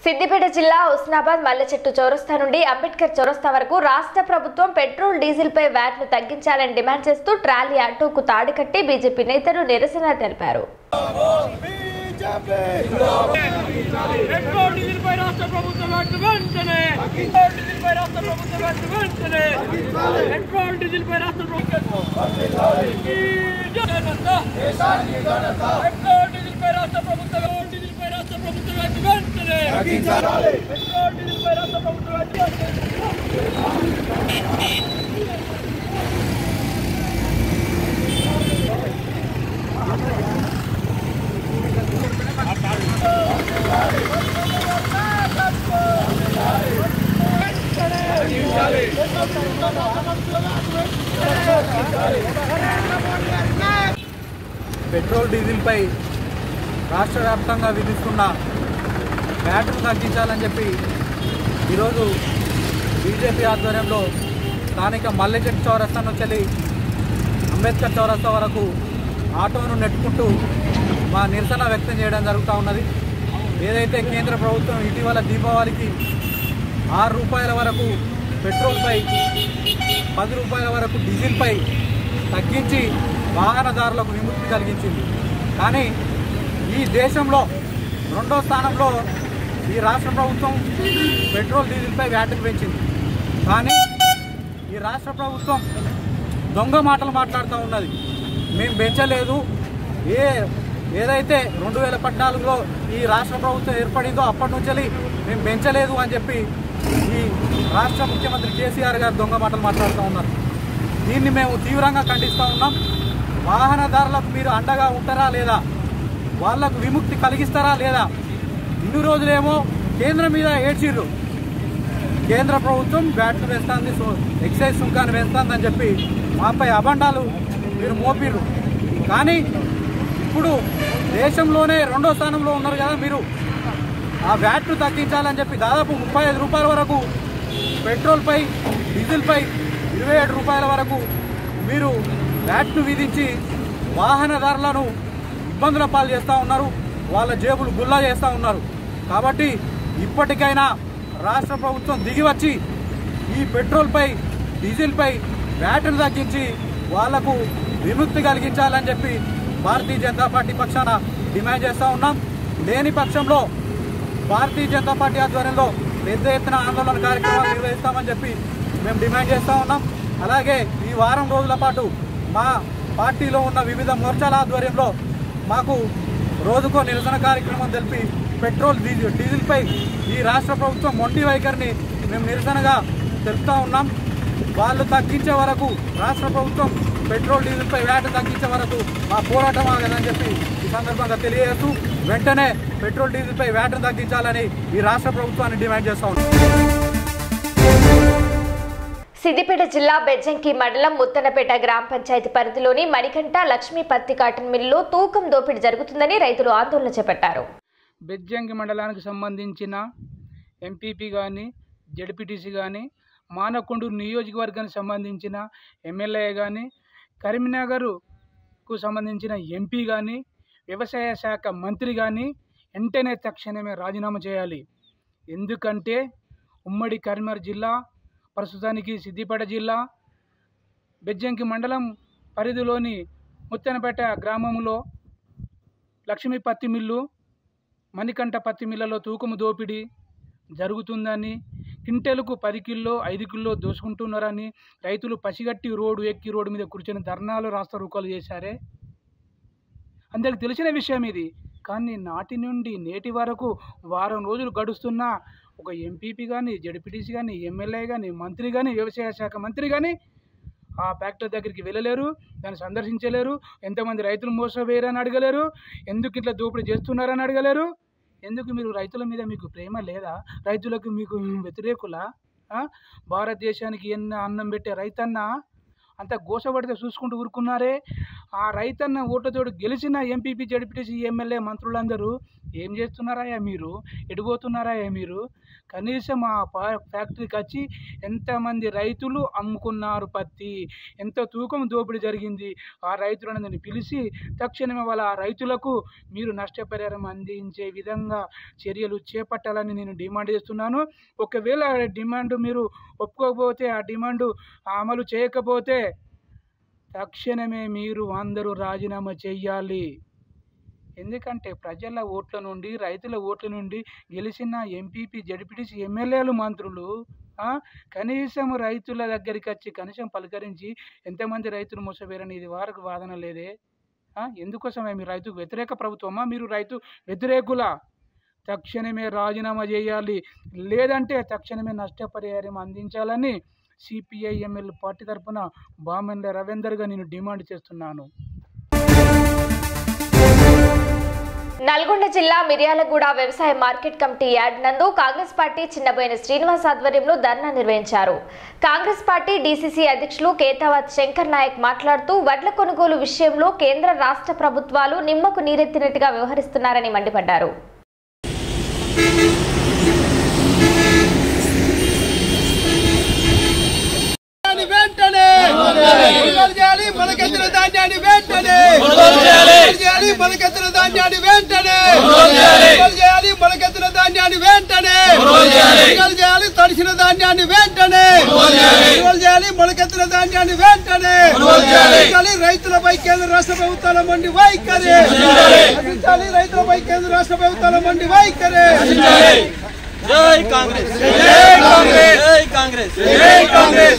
సిద్దిపేట జిల్లా హుస్నాబాద్ మల్లెచెట్టు చౌరస్తా నుండి అంబేద్కర్ చౌరస్తా వరకు రాష్ట్ర ప్రభుత్వం పెట్రోల్ డీజిల్ పై వ్యాట్ ను తగ్గించాలని డిమాండ్ చేస్తూ ట్రాలీ ఆటోకు తాడు కట్టి బీజేపీ నేతలు నిరసన తెలిపారు పెట్రోల్ డీజిల్ పై రాష్ట్ర ప్రభుత్వం వ్యాట్ వెంటనే పెట్రోల్ డీజిల్ పై రాష్ట్ర ప్రభుత్వం వ్యాట్ వెంటనే పెట్రోల్ డీజిల్ పై రాష్ట్ర ప్రభుత్వం జనతా పెట్రోల్ డీజిల్ పై రాష్ట్ర ప్రభుత్వం పెట్రోల్ డీజిల్ పై రాష్ట్ర ప్రభుత్వం వ్యాట్ వెంటనే పెట్రోల్ డీజిల్ పై రాష్ట్ర ప్రభుత్వం వ్యాట్ వెంటనే పెట్రోల్ డీజిల్పై రాష్ట్ర వ్యాప్తంగా విధిస్తున్న వ్యాట్ను తగ్గించాలని చెప్పి ఈరోజు బీజేపీ ఆధ్వర్యంలో స్థానిక మల్లెచెట్టు చౌరస్తా నుంచి వెళ్ళి అంబేద్కర్ చౌరస్తా వరకు ఆటోను నెట్టుకుంటూ మా నిరసన వ్యక్తం చేయడం జరుగుతూ ఉన్నది ఏదైతే కేంద్ర ప్రభుత్వం ఇటీవల దీపావళికి ఆరు రూపాయల వరకు పెట్రోల్పై పది రూపాయల వరకు డీజిల్పై తగ్గించి వాహనదారులకు విముక్తి కలిగించింది కానీ ఈ దేశంలో రెండో స్థానంలో ఈ రాష్ట్ర ప్రభుత్వం పెట్రోల్ డీజిల్పై వ్యాటును పెంచింది కానీ ఈ రాష్ట్ర ప్రభుత్వం దొంగ మాటలు మాట్లాడుతూ ఉన్నది మేము పెంచలేదు ఏ ఏదైతే రెండు వేల పద్నాలుగులో ఈ రాష్ట్ర ప్రభుత్వం ఏర్పడిందో అప్పటి నుంచి మేము పెంచలేదు అని చెప్పి ఈ రాష్ట్ర ముఖ్యమంత్రి కేసీఆర్ గారు దొంగ మాటలు మాట్లాడుతూ ఉన్నారు దీన్ని మేము తీవ్రంగా ఖండిస్తూ ఉన్నాం వాహనదారులకు మీరు అండగా ఉంటారా లేదా వాళ్లకు విముక్తి కలిగిస్తారా లేదా ఇన్ని రోజులేమో కేంద్రం మీద ఏడ్చిర్రు కేంద్ర ప్రభుత్వం బ్యాట్లు వేస్తుంది సో ఎక్సైజ్ సుంకాన్ని వేస్తుందని చెప్పి మాపై అబండాలు మీరు మోపిర్రు కానీ ఇప్పుడు దేశంలోనే రెండో స్థానంలో ఉన్నారు కదా మీరు ఆ వ్యాట్ను తగ్గించాలని చెప్పి దాదాపు ముప్పై ఐదు రూపాయల వరకు పెట్రోల్పై డీజిల్పై ఇరవై ఏడు రూపాయల వరకు మీరు వ్యాట్ను విధించి వాహనదారులను ఇబ్బందుల పాలు చేస్తూ ఉన్నారు వాళ్ళ జేబులు గుల్లా చేస్తూ ఉన్నారు కాబట్టి ఇప్పటికైనా రాష్ట్ర ప్రభుత్వం దిగి వచ్చి ఈ పెట్రోల్పై డీజిల్పై వ్యాట్ను తగ్గించి వాళ్లకు విముక్తి కలిగించాలని చెప్పి భారతీయ జనతా పార్టీ పక్షాన డిమాండ్ చేస్తూ ఉన్నాం లేని పక్షంలో భారతీయ జనతా పార్టీ ఆధ్వర్యంలో పెద్ద ఎత్తున ఆందోళన కార్యక్రమాలు నిర్వహిస్తామని చెప్పి మేము డిమాండ్ చేస్తూ ఉన్నాం అలాగే ఈ వారం రోజుల పాటు మా పార్టీలో ఉన్న వివిధ మోర్చాల ఆధ్వర్యంలో మాకు రోజుకో నిరసన కార్యక్రమం తెలిపి పెట్రోల్ డీజిల్ డీజిల్పై ఈ రాష్ట్ర ప్రభుత్వం మొండి వైఖరిని మేము నిరసనగా తెలుపుతా ఉన్నాం వాళ్ళు తగ్గించే వరకు రాష్ట్ర ప్రభుత్వం పెట్రోల్ డీజిల్పై వ్యాట్ తగ్గించే వరకు మా పోరాటం ఆగదని చెప్పి ఈ సందర్భంగా తెలియజేస్తూ వెంటనే పెట్రోల్ డీజిల్పై వ్యాట్ను తగ్గించాలని ఈ రాష్ట్ర ప్రభుత్వాన్ని డిమాండ్ చేస్తా ఉన్నాం సిద్దిపేట జిల్లా బెజ్జంకి మండలం ముత్తనపేట గ్రామ పంచాయతీ పరిధిలోని మణికంఠ లక్ష్మీ పత్తి కాటన్ మిల్లులో తూకం దోపిడీ జరుగుతుందని రైతులు ఆందోళన చేపట్టారు బెజ్జంకి మండలానికి సంబంధించిన ఎంపీపీ కానీ జడ్పీటీసీ కానీ మానకొండూరు నియోజకవర్గానికి సంబంధించిన ఎమ్మెల్యే కానీ కరీంనగర్కు సంబంధించిన ఎంపీ కానీ వ్యవసాయ శాఖ మంత్రి కానీ వెంటనే తక్షణమే రాజీనామా చేయాలి ఎందుకంటే ఉమ్మడి కరీంనగర్ జిల్లా ప్రస్తుతానికి సిద్దిపేట జిల్లా బెజ్జంకి మండలం పరిధిలోని ముత్తనపేట గ్రామంలో లక్ష్మీ పత్తి మిల్లు మణికంఠ పత్తి మిల్లలో తూకము దోపిడీ జరుగుతుందని క్వింటెలకు పది కిలో ఐదు కిలో దోసుకుంటున్నారని రైతులు పసిగట్టి రోడ్డు ఎక్కి రోడ్డు మీద కూర్చొని ధర్నాలు రాస్తా రూకాలు చేశారే అందరికి తెలిసిన విషయం ఇది కానీ నాటి నుండి నేటి వరకు వారం రోజులు గడుస్తున్నా ఒక ఎంపీపీ కానీ జడ్పీటీసీ కానీ ఎమ్మెల్యే కానీ మంత్రి కానీ వ్యవసాయ శాఖ మంత్రి కానీ ఆ ఫ్యాక్టరీ దగ్గరికి వెళ్ళలేరు దాన్ని సందర్శించలేరు ఎంతమంది రైతులు మోసపోయారని అడగలేరు ఎందుకు ఇట్లా దోపిడీ చేస్తున్నారని అడగలేరు ఎందుకు మీరు రైతుల మీద మీకు ప్రేమ లేదా రైతులకు మీకు వ్యతిరేకులా ఆ? భారతదేశానికి ఎన్న అన్నం పెట్టే రైతన్న అంత గోసపడితే చూసుకుంటూ ఊరుకున్నారే ఆ రైతన్న ఓట్లతోటి గెలిచిన ఎంపీపీ జడ్పీటీసీ ఎమ్మెల్యే మంత్రులందరూ ఏం చేస్తున్నారాయా మీరు ఎడిపోతున్నారాయా మీరు కనీసం ఆ పా- ఫ్యాక్టరీకి వచ్చి ఎంతమంది రైతులు అమ్ముకున్నారు పత్తి ఎంత తూకం దోపిడీ జరిగింది ఆ రైతులను నేను పిలిచి తక్షణమే వాళ్ళ ఆ రైతులకు మీరు నష్టపరిహారం అందించే విధంగా చర్యలు చేపట్టాలని నేను డిమాండ్ చేస్తున్నాను ఒకవేళ ఆ డిమాండ్ మీరు ఒప్పుకోకపోతే ఆ డిమాండ్ అమలు చేయకపోతే తక్షణమే మీరు అందరూ రాజీనామా చెయ్యాలి ఎందుకంటే ప్రజల ఓట్ల నుండి రైతుల ఓట్ల నుండి గెలిచిన ఎంపీపీ జడ్పీటీసీ ఎమ్మెల్యేలు మంత్రులు ఆ, కనీసం రైతుల దగ్గరికి వచ్చి కనీసం పలకరించి ఎంతమంది రైతులు మోసపోయారని ఇది వారికి వాదన లేదే ఆ, ఎందుకోసమే మీరు రైతు వ్యతిరేక ప్రభుత్వమా మీరు రైతు వ్యతిరేకుల తక్షణమే రాజీనామా చేయాలి లేదంటే తక్షణమే నష్టపరిహారం అందించాలని సిపిఐ ఎమ్మెల్యే పార్టీ తరఫున బామెన్ల రవీందర్గా నేను డిమాండ్ చేస్తున్నాను నల్గొండ జిల్లా మిర్యాలగూడ వ్యవసాయ మార్కెట్ కమిటీ యార్డ్ నందు కాంగ్రెస్ పార్టీ చిన్నబోయిన శ్రీనివాస్ ఆధ్వర్యంలో ధర్నా నిర్వహించారు కాంగ్రెస్ పార్టీ డీసీసీ అధ్యక్షులు కేతావత్ శంకర్ నాయక్ మాట్లాడుతూ వడ్ల కొనుగోలు విషయంలో కేంద్ర రాష్ట్ర ప్రభుత్వాలు నిమ్మకు నీరెత్తినట్టుగా వ్యవహరిస్తున్నారని మండిపడ్డారు ధాన్యాన్ని వెంటనే కొనుగోలు చేయాలి మనకెత్తిన ధాన్యాన్ని వెంటనే కొనుగోలు చేయాలి మనకెత్తిన ధాన్యాన్ని వెంటనే కొనుగోలు చేయాలి మనకెత్తిన ధాన్యాన్ని వెంటనే కొనుగోలు చేయాలి తడిసిన ధాన్యాన్ని వెంటనే కొనుగోలు చేయాలి మనకెత్తిన ధాన్యాన్ని వెంటనే చేయాలి రైతులపై కేంద్ర రాష్ట్ర ప్రభుత్వాల మండి వైఖరి రక్షించాలి రైతులపై కేంద్ర రాష్ట్ర ప్రభుత్వాల మండి వైఖరి జై కాంగ్రెస్ జై కాంగ్రెస్ జై కాంగ్రెస్ జై కాంగ్రెస్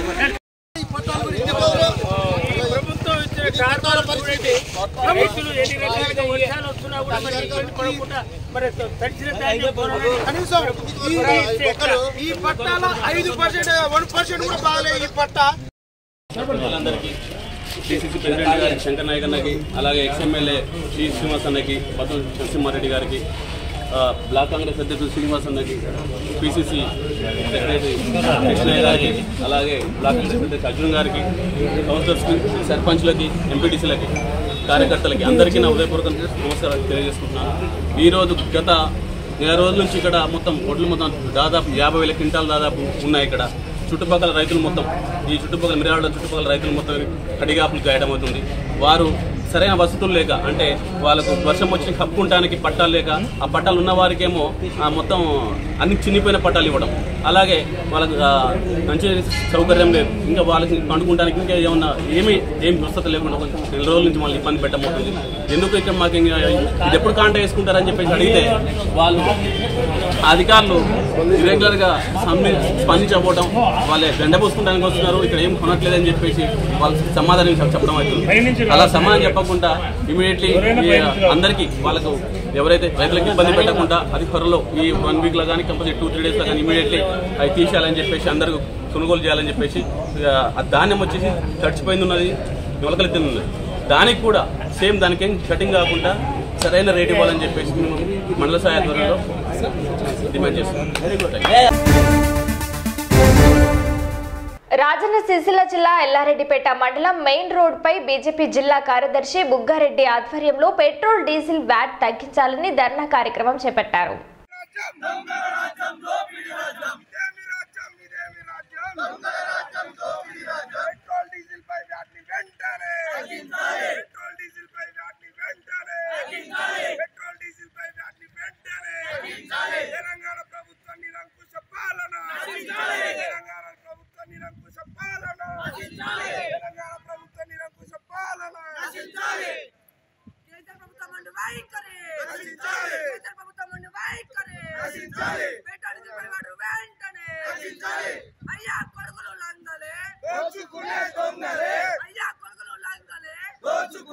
ప్రభుత్వం ఇచ్చిన కార్మాల పరిస్థితి రైతులు ఎన్ని రకాలుగా వర్షాలు వస్తున్నా కూడా మరి ఇబ్బంది పడకుండా మరి తడిసిన ధాన్యం కొనడానికి కనీసం ఈ- ఇస్తే ఎట్లా? ఈ పట్టాల ఐదు పర్సెంట్ వన్ పర్సెంట్ కూడా బాగలేదు ఈ పట్టా వాళ్ళందరికీ డిసిసి ప్రెసిడెంట్ గారికి శంకర్ నాయక్ అన్నకి అలాగే ఎక్స్ఎమ్మెల్యే శ్రీ శ్రీనివాస్ అన్నకి బతుల నరసింహారెడ్డి గారికి ఆ, బ్లాక్ కాంగ్రెస్ అధ్యక్షుడు శ్రీనివాస్ అన్నకి పిసిసి సెక్రటరీ కృష్ణయ్య గారికి అలాగే బ్లాక్ కాంగ్రెస్ అధ్యక్షుడు అర్జున్ గారికి కౌన్సిలర్స్కి సర్పంచ్లకి ఎంపీటీసీలకి కార్యకర్తలకి అందరికీ నా ఉదయపూర్వక నమస్కారాలు తెలియజేసుకుంటున్నాను ఈరోజు గత నెల రోజుల నుంచి ఇక్కడ మొత్తం ఒడ్లు మొత్తం దాదాపు యాభై వేల క్వింటాలు దాదాపు ఉన్నాయి ఇక్కడ చుట్టుపక్కల రైతులు మొత్తం ఈ చుట్టుపక్కల మిరాడ చుట్టుపక్కల రైతులు మొత్తం కడిగాపులు గాయడం అవుతుంది వారు సరైన వసతులు లేక అంటే వాళ్ళకు వర్షం వచ్చి కప్పుకుంటానికి పట్టాలు లేక ఆ పట్టాలు ఉన్న వారికేమో ఆ మొత్తం అన్ని చిన్నిపోయిన పట్టాలు ఇవ్వడం అలాగే వాళ్ళకి ఆ, మంచి సౌకర్యం లేదు ఇంకా వాళ్ళకి పండుకుంటానికి ఇంకా ఏమన్నా ఏమీ ఏం స్వస్థత లేకుండా కొంచెం నెల రోజుల నుంచి మళ్ళీ ఇబ్బంది పెట్టబోతుంది ఎందుకు ఇక్కడ మాకు ఇంకా ఇది ఎప్పుడు కాంటా వేసుకుంటారని చెప్పేసి అడిగితే వాళ్ళు అధికారులు ఇరెగ్యులర్ గా స్పంది- స్పందించకపోవడం వాళ్ళే బెండపోసుకోవడానికి వస్తున్నారు ఇక్కడ ఏం కొనట్లేదని చెప్పేసి వాళ్ళు సమాధానం చెప్- చెప్పడం అవుతుంది అలా సమాధానం చెప్పకుండా ఇమీడియట్లీ అందరికీ వాళ్ళకు ఎవరైతే రైతులకు ఇబ్బంది పెట్టకుండా అది త్వరలో ఈ వన్ వీక్ లో కానీ కంపల్సరీ టూ త్రీ డేస్ లో కానీ ఇమీడియట్లీ అవి తీసేయాలని చెప్పేసి అందరూ కొనుగోలు చేయాలని చెప్పేసి ఇక ఆ ధాన్యం వచ్చేసి తడిచిపోయింది ఉన్నది మొలకలు ఉన్నది దానికి కూడా సేమ్ దానికేం కటింగ్ కాకుండా సరైన రేట్ ఇవ్వాలని చెప్పేసి మేము మండల స్థాయి ఆధ్వర్యంలో డిమాండ్ చేస్తున్నాం రాజన్న సిరిసిల్ల జిల్లా ఎల్లారెడ్డిపేట మండలం మెయిన్ రోడ్ పై బీజేపీ జిల్లా కార్యదర్శి బుగ్గారెడ్డి ఆధ్వర్యంలో పెట్రోల్ డీజిల్ వ్యాట్ తగ్గించాలని ధర్నా కార్యక్రమం చేపట్టారు పెట్రోల్ డీజిల్ పై వ్యాట్ని వెంటనే పెట్రోల్ డీజిల్ పై వ్యాట్ని వెంటనే పెట్రోల్ డీజిల్ పై వ్యాట్ని వెంటనే తెలంగాణ ప్రభుత్వ నిరంకుశ పాలన తెలంగాణ ప్రభుత్వ నిరంకుశ పాలన తెలంగాణ ప్రభుత్వ నిరంకుశ పాలన కేంద్ర ప్రభుత్వం నుండి వైఖరి కేంద్ర ప్రభుత్వం నుండి వైఖరి పెట్రోల్ డీజిల్ వాడు వెంటనే అయ్యా కొడుకులు లంగలే దోచుకునే దొంగలే అయ్యా కొడుకులు లంగలే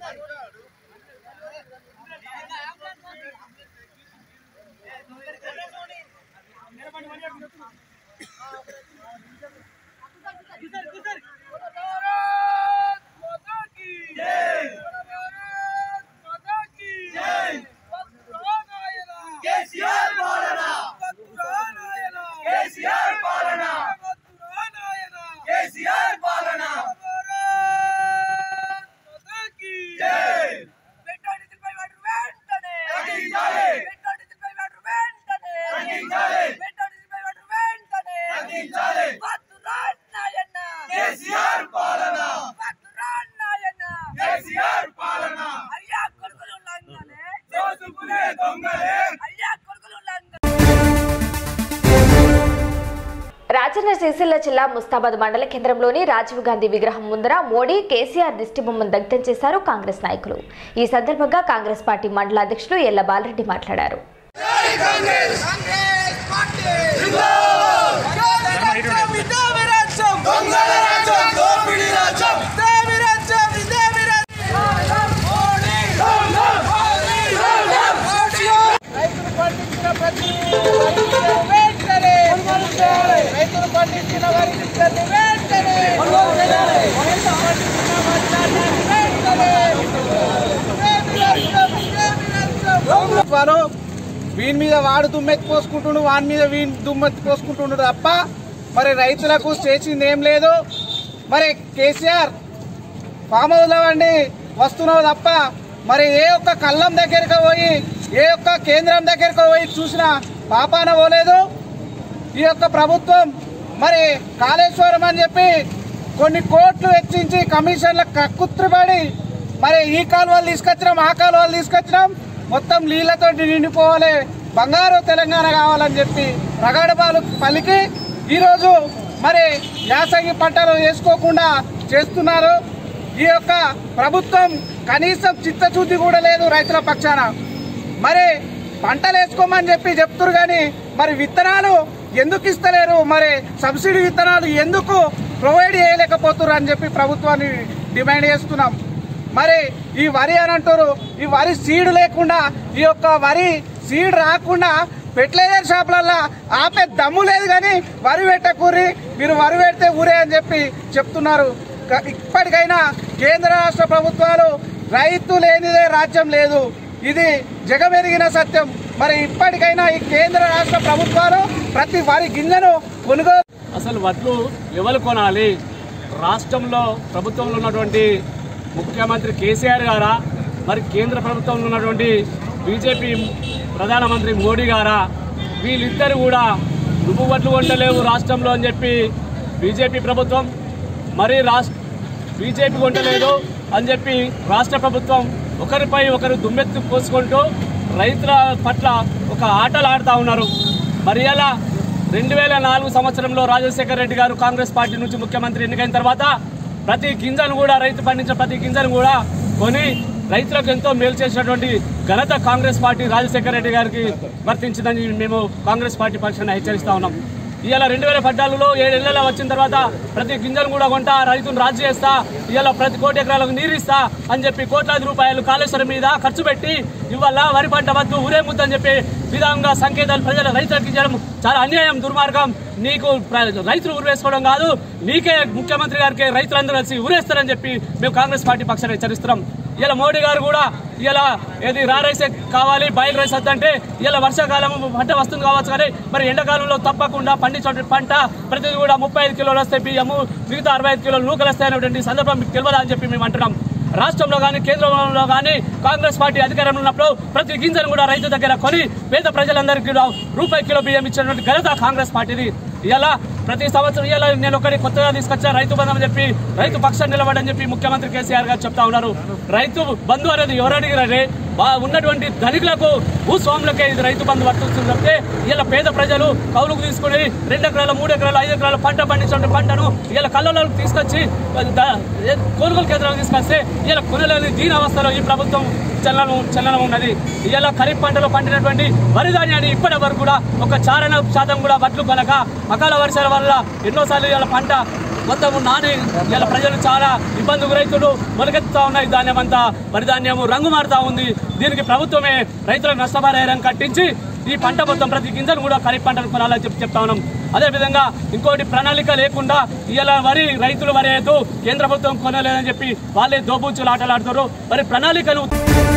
కేసీఆర్ పాలన కేసీఆర్ పాలన కేసీఆర్ పాలన కేసీఆర్ పాలన కేసీఆర్ పాలన అయ్యా కొడుకులు లంగలే దోసుకునే దొంగలే అయ్యా కొడుకులు లంగలే రాజన్న సిరిసిల్ల జిల్లా ముస్తాబాద్ మండల కేంద్రంలోని రాజీవ్ గాంధీ విగ్రహం ముందర మోడీ కేసీఆర్ దిష్టిబొమ్మను దగ్ధం చేశారు కాంగ్రెస్ నాయకులు ఈ సందర్భంగా కాంగ్రెస్ పార్టీ మండల అధ్యక్షులు ఎల్ల బాలరెడ్డి మాట్లాడారు కాంగ్రెస్ కాంగ్రెస్ పార్టీ జిందాబాద్ ఇదేమి రాజ్యం దొంగల రాజ్యం దోపిడీ రాజ్యం ఇదేమి రాజ్యం ఇదేమి రాజ్యం మోడీ మోడీ మోడీ రైతులు పండించిన ప్రతి వరి వెంటనే రైతులు పండించిన వరి ప్రతి వెంటనే రైతులు పండించిన వరి వెంటనే ఇదేమి రాజ్యం ఇదేమి రాజ్యం వారు వీని మీద వాడు దుమ్మెత్తి పోసుకుంటుండు వాని మీద వీని దుమ్మెత్తి పోసుకుంటుండు తప్ప మరి రైతులకు చేసింది ఏం లేదు మరి కేసీఆర్ ఫామ్ హౌస్ లో వండి వస్తున్నావు తప్ప మరి ఏ ఒక్క కళ్ళం దగ్గరికి పోయి ఏ ఒక్క కేంద్రం దగ్గరికి పోయి చూసినా పాపాన పోలేదు ఈ యొక్క ప్రభుత్వం మరి కాళేశ్వరం అని చెప్పి కొన్ని కోట్లు వెచ్చించి కమిషన్ల కక్కుత్రిపడి మరి ఈ కాలువలు తీసుకొచ్చినాం ఆ కాలువలు తీసుకొచ్చినాం మొత్తం నీళ్లతో నిండిపోవాలి బంగారు తెలంగాణ కావాలని చెప్పి రగడబాలు పలికి ఈరోజు మరి యాసంగి పంటలు వేసుకోకుండా చేస్తున్నారు ఈ యొక్క ప్రభుత్వం కనీసం చిత్తశుద్ధి కూడా లేదు రైతుల పక్షాన మరి పంటలు వేసుకోమని చెప్పి చెప్తురు కానీ మరి విత్తనాలు ఎందుకు ఇస్తలేరు మరి సబ్సిడీ విత్తనాలు ఎందుకు ప్రొవైడ్ చేయలేకపోతున్నారు అని చెప్పి ప్రభుత్వాన్ని డిమాండ్ చేస్తున్నాం మరి ఈ వరి అని అంటారు ఈ వరి సీడ్ లేకుండా ఈ యొక్క వరి సీడ్ రాకుండా ఫెర్టిలైజర్ షాపులల్లో ఆపే దమ్ము లేదు కానీ వరి పెట్టకూరి మీరు వరి పెడితే ఊరే అని చెప్పి చెప్తున్నారు క- ఇప్పటికైనా కేంద్ర రాష్ట్ర ప్రభుత్వాలు రైతు లేనిదే రాజ్యం లేదు ఇది జగమెరిగిన సత్యం మరి ఇప్పటికైనా ఈ కేంద్ర రాష్ట్ర ప్రభుత్వాలు ప్రతి వరి గింజను కొనుగోలు అసలు వడ్లు ఎవరు కొనాలి రాష్ట్రంలో ప్రభుత్వంలో ఉన్నటువంటి ముఖ్యమంత్రి కేసీఆర్ గారా మరి కేంద్ర ప్రభుత్వంలో ఉన్నటువంటి బీజేపీ ప్రధానమంత్రి మోడీ గారా వీళ్ళిద్దరు కూడా నువ్వు వడ్లు కొంటలేవు రాష్ట్రంలో అని చెప్పి బీజేపీ ప్రభుత్వం మరి రాష్ట్ర బీజేపీ కొంటలేదు అని చెప్పి రాష్ట్ర ప్రభుత్వం ఒకరిపై ఒకరు దుమ్మెత్తు పోసుకుంటూ రైతుల పట్ల ఒక ఆటలు ఆడుతూ ఉన్నారు మరి అలా రెండు వేల నాలుగు సంవత్సరంలో రాజశేఖర రెడ్డి గారు కాంగ్రెస్ పార్టీ నుంచి ముఖ్యమంత్రి ఎన్నికైన తర్వాత ప్రతి గింజను కూడా రైతు పండించిన ప్రతి గింజను కూడా కొని రైతులకు ఎంతో మేలు చేసినటువంటి ఘనత కాంగ్రెస్ పార్టీ రాజశేఖర రెడ్డి గారికి వర్తించిందని మేము కాంగ్రెస్ పార్టీ పక్షాన హెచ్చరిస్తా ఉన్నాం ఇవాళ రెండు వేల పద్నాలుగులో ఏడేళ్లలో వచ్చిన తర్వాత ప్రతి గింజను కూడా కొంటా రైతును రాజు చేస్తా ఇవాళ ప్రతి కోటి ఎకరాలకు నీరు ఇస్తా అని చెప్పి కోట్లాది రూపాయలు కాళేశ్వరం మీద ఖర్చు పెట్టి ఇవాళ వరి పంట వద్దు ఊరే ముద్దని చెప్పి విధంగా సంకేతాలు ప్రజల రైతులకు ఇచ్చడం చాలా అన్యాయం దుర్మార్గం నీకు ప్ర- రైతులు ఊరేసుకోవడం కాదు నీకే ముఖ్యమంత్రి గారికి రైతులందరూ కలిసి ఊరేస్తారని చెప్పి మేము కాంగ్రెస్ పార్టీ పక్షాన హెచ్చరిస్తున్నాం ఇలా మోడీ గారు కూడా ఇలా ఏది రా రైస్ కావాలి బయలు రైస్ వద్దంటే ఇలా వర్షాకాలం పంట వస్తుంది కావచ్చు కానీ మరి ఎండాకాలంలో తప్పకుండా పండించే పంట ప్రతిదీ కూడా ముప్పై ఐదు కిలోలు వస్తాయి బియ్యము మిగతా అరవై ఐదు కిలోలు నూకలు వస్తాయి అనేటువంటి సందర్భం మీకు తెలియదా అని చెప్పి మేము అంటున్నాం రాష్ట్రంలో కానీ కేంద్రంలో కానీ కాంగ్రెస్ పార్టీ అధికారంలో ఉన్నప్పుడు ప్రతి గింజను కూడా రైతు దగ్గర కొని పేద ప్రజలందరికీ కూడా రూపాయి కిలో బియ్యం ఇచ్చినటువంటి ఘనత కాంగ్రెస్ పార్టీది ఇలా ప్రతి సంవత్సరం ఇలా నేను ఒకటి కొత్తగా తీసుకొచ్చా రైతు బంధు అని చెప్పి రైతు పక్షాన్ని నిలబడని చెప్పి ముఖ్యమంత్రి కేసీఆర్ గారు చెప్తా ఉన్నారు రైతు బంధు అనేది ఎవరు అడిగినారే వా- ఉన్నటువంటి ధనికులకు భూస్వాములకే ఇది రైతు బంధు వర్తిస్తుంది తప్పితే ఇలా పేద ప్రజలు కౌలుకు తీసుకుని రెండు ఎకరాల మూడు ఎకరాలు ఐదు ఎకరాల పంట పండించిన పంటను ఇలా కళ్ళలోకి తీసుకొచ్చి ద- ఏ- కొనుగోలు కేంద్రాలకు తీసుకొస్తే ఇలా కొనలేని దీని అవస్థలో ఈ ప్రభుత్వం చలనం చలనం ఉన్నది ఇలా ఖరీఫ్ పంటలో పండినటువంటి వరి ధాన్యాన్ని ఇప్పటి వరకు కూడా ఒక చారణ శాతం కూడా వడ్లు కొనక అకాల వర్షాల వల్ల ఎన్నోసార్లు ఇలా పంట మొత్తం నాని ఇలా ప్రజలు చాలా ఇబ్బంది ఇబ్బందులు రైతులు మొలకెత్తుతా ఉన్నాయి ధాన్యం అంతా వరి ధాన్యం రంగు మారుతా ఉంది దీనికి ప్రభుత్వమే రైతులకు నష్టపరిహారం కట్టించి ఈ పంట మొత్తం ప్రతి గింజను కూడా ఖరీఫ్ పంటను కొనాలని చెప్పి చెప్తా ఉన్నాం అదే విధంగా ఇంకోటి ప్రణాళిక లేకుండా ఇలా వరి రైతులు వరి రైతు కేంద్ర ప్రభుత్వం కొనలేదని చెప్పి వాళ్ళే దోబూచులు ఆటలాడుతారు మరి ప్రణాళికలు